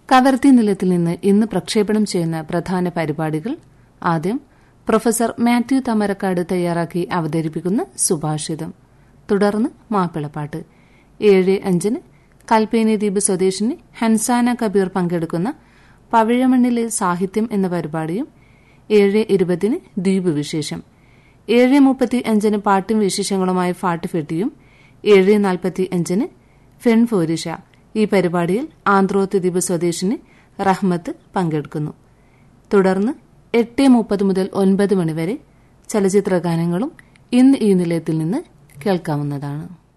കവർത്തി നിലയത്തിൽ നിന്ന് ഇന്ന് പ്രക്ഷേപണം ചെയ്യുന്ന പ്രധാന പരിപാടികൾ ആദ്യം പ്രൊഫസർ മാത്യു തമരക്കാട് തയ്യാറാക്കി അവതരിപ്പിക്കുന്ന സുഭാഷിതം തുടർന്ന് മാപ്പിളപ്പാട്ട് ഏഴ് അഞ്ചിന് കൽപ്പേനി ദ്വീപ് സ്വദേശിനി ഹൻസാന കബീർ പങ്കെടുക്കുന്ന പവിഴമണ്ണിലെ സാഹിത്യം എന്ന പരിപാടിയും ഏഴ് ഇരുപതിന് ദ്വീപ് വിശേഷം ഏഴ് മുപ്പത്തി അഞ്ചിന് പാട്ടും വിശേഷങ്ങളുമായി ഫാട്ടുഫെട്ടിയും ഏഴ് നാൽപ്പത്തി അഞ്ചിന് ഫെൺഫോരിഷ ഈ പരിപാടിയിൽ ആന്ത്രോത്ത് ദ്വീപ് സ്വദേശിനി റഹ്മത്ത് പങ്കെടുക്കുന്നു തുടർന്ന് എട്ട് മുപ്പത് മുതൽ ഒൻപത് മണിവരെ ചലച്ചിത്ര ഗാനങ്ങളും ഇന്ന് ഈ നിലയത്തിൽ നിന്ന് കേൾക്കാവുന്നതാണ്